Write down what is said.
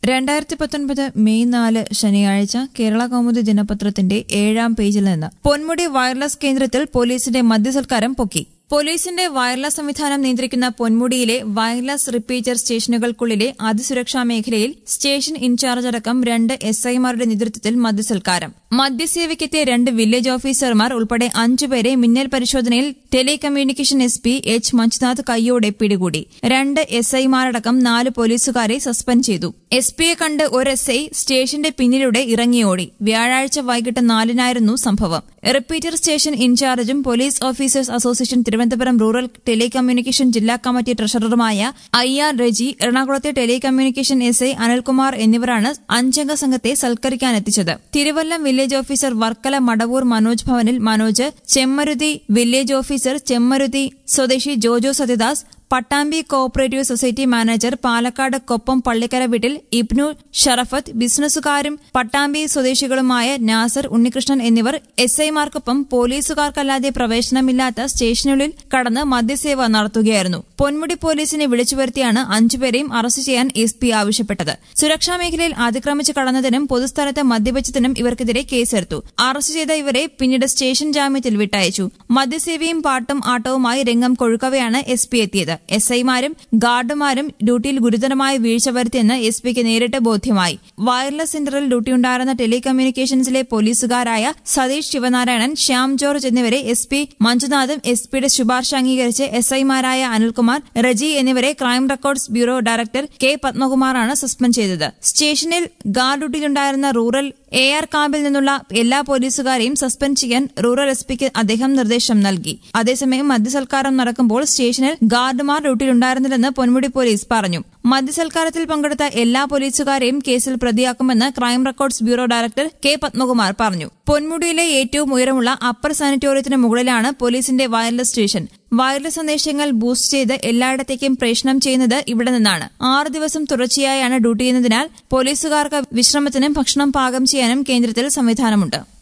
രണ്ടായിരത്തി പത്തൊൻപത് മെയ് നാല് ശനിയാഴ്ച കേരള കൗമുദി ദിനപത്രത്തിന്റെ ഏഴാം പേജിൽ നിന്ന് പൊന്മുടി വയർലെസ് കേന്ദ്രത്തിൽ പോലീസിന്റെ മദ്യസൽക്കാരം പൊക്കി പോലീസിന്റെ വയർലെസ് സംവിധാനം നിയന്ത്രിക്കുന്ന പൊന്മുടിയിലെ വയർലെസ് റിപ്പീറ്റർ സ്റ്റേഷനുകൾക്കുള്ളിലെ അതിസുരക്ഷാ മേഖലയിൽ സ്റ്റേഷൻ ഇൻചാർജ് അടക്കം രണ്ട് എസ് ഐമാരുടെ നേതൃത്വത്തിൽ മദ്യസൽക്കാരം മദ്യസേവയ്ക്കെത്തിയ രണ്ട് വില്ലേജ് ഓഫീസർമാർ ഉൾപ്പെടെ അഞ്ചുപേരെ മിന്നൽ പരിശോധനയിൽ telecommunication S P H Manjunath കയ്യോടെ പിടികൂടി രണ്ട് എസ് ഐമാരടക്കം നാല് പോലീസുകാരെ സസ്പെൻഡ് ചെയ്തു എസ് പിയെ കണ്ട് ഒരു എസ് ഐ സ്റ്റേഷന്റെ പിന്നിലൂടെ ഇറങ്ങിയോടി വ്യാഴാഴ്ച വൈകിട്ട് നാലിനായിരുന്നു സംഭവം റിപ്പീറ്റർ സ്റ്റേഷൻ ഇൻചാർജും police officers association Thiruvananthapuram rural telecommunication ജില്ലാ കമ്മിറ്റി ട്രഷററുമായ ഐ ആർ റെജി എറണാകുളത്തെ ടെലികമ്മ്യൂണിക്കേഷൻ എസ് ഐ അനിൽകുമാർ എന്നിവരാണ് അഞ്ചംഗ സംഘത്തെ സൽക്കരിക്കാനെത്തിച്ചത് തിരുവല്ലം വില്ലേജ് ഓഫീസർ വർക്കല മടവൂർ മനോജ് ഭവനിൽ മനോജ് ചെമ്മരുതി വില്ലേജ് ഓഫീസർ ചെമ്മരുതി സ്വദേശി Jojo Sathyadas Pattambi cooperative society manager Palakkad Koppam Pallikkara വീട്ടിൽ ഇബ്നു ഷറഫത്ത് ബിസിനസ്സുകാരും പട്ടാമ്പി സ്വദേശികളുമായ നാസർ ഉണ്ണികൃഷ്ണൻ എന്നിവർ എസ് ഐമാർക്കൊപ്പം പോലീസുകാർക്കല്ലാതെ പ്രവേശനമില്ലാത്ത സ്റ്റേഷനുള്ളിൽ കടന്ന് മദ്യസേവ നടത്തുകയായിരുന്നു പൊന്മുടി പോലീസിനെ വിളിച്ചുവരുത്തിയാണ് അഞ്ചുപേരെയും അറസ്റ്റ് ചെയ്യാൻ എസ് പി ആവശ്യപ്പെട്ടത് സുരക്ഷാ മേഖലയിൽ അതിക്രമിച്ച് കടന്നതിനും പൊതുസ്ഥലത്ത് മദ്യവെച്ചതിനും ഇവർക്കെതിരെ കേസെടുത്തു അറസ്റ്റ് ചെയ്ത ഇവരെ പിന്നീട് സ്റ്റേഷൻ ജാമ്യത്തിൽ വിട്ടയച്ചു മദ്യസേവയും പാട്ടും ആട്ടവുമായി രംഗം കൊഴുക്കവെയാണ് എസ് പി എത്തിയത് എസ് ഐമാരും ഗാർഡുമാരും ഡ്യൂട്ടിയിൽ ഗുരുതരമായ വീഴ്ച വരുത്തിയെന്ന് എസ് പിക്ക് നേരിട്ട് ബോധ്യമായി വയർലെസ് സെന്ററിൽ ഡ്യൂട്ടിയുണ്ടായിരുന്ന ടെലികമ്മ്യൂണിക്കേഷൻസിലെ പോലീസുകാരായ സതീഷ് ശിവനാരായണൻ ശ്യാം ജോർജ് എന്നിവരെ എസ് പി മഞ്ജുനാഥും എസ് പിയുടെ ശുപാർശ അംഗീകരിച്ച് എസ് ഐമാരായ അനിൽകുമാർ റജി എന്നിവരെ crime records bureau director K പത്മകുമാറാണ് സസ്പെൻഡ് ചെയ്തത് സ്റ്റേഷനിൽ ഗാർഡ് ഡ്യൂട്ടിയിലുണ്ടായിരുന്ന റൂറൽ എ ആർ ക്യാമ്പിൽ നിന്നുള്ള എല്ലാ പോലീസുകാരെയും സസ്പെൻഡ് ചെയ്യാൻ റൂറൽ എസ് പിക്ക് അദ്ദേഹം നിർദ്ദേശം നൽകി അതേസമയം മദ്യസൽക്കാരം നടക്കുമ്പോൾ സ്റ്റേഷനിൽ ഗാർഡുമാർ ഡ്യൂട്ടിയിലുണ്ടായിരുന്നില്ലെന്ന് പൊന്മുടി പോലീസ് പറഞ്ഞു മദ്യസൽക്കാരത്തിൽ പങ്കെടുത്ത എല്ലാ പോലീസുകാരെയും കേസിൽ പ്രതിയാക്കുമെന്ന് crime records bureau director K Padmakumar പറഞ്ഞു പൊന്മുടിയിലെ ഏറ്റവും ഉയരമുള്ള അപ്പർ സാനിറ്റോറിയത്തിന് മുകളിലാണ് പോലീസിന്റെ വയർലെസ് സ്റ്റേഷൻ വയർലെസ് സന്ദേശങ്ങൾ ബൂസ്റ്റ് ചെയ്ത് എല്ലായിടത്തേക്കും പ്രേഷണം ചെയ്യുന്നത് ഇവിടെ നിന്നാണ് ആറ് ദിവസം തുടർച്ചയായാണ് ഡ്യൂട്ടി ചെയ്യുന്നതിനാൽ പോലീസുകാർക്ക് വിശ്രമത്തിനും ഭക്ഷണം പാകം ചെയ്യാനും കേന്ദ്രത്തിൽ സംവിധാനമുണ്ട്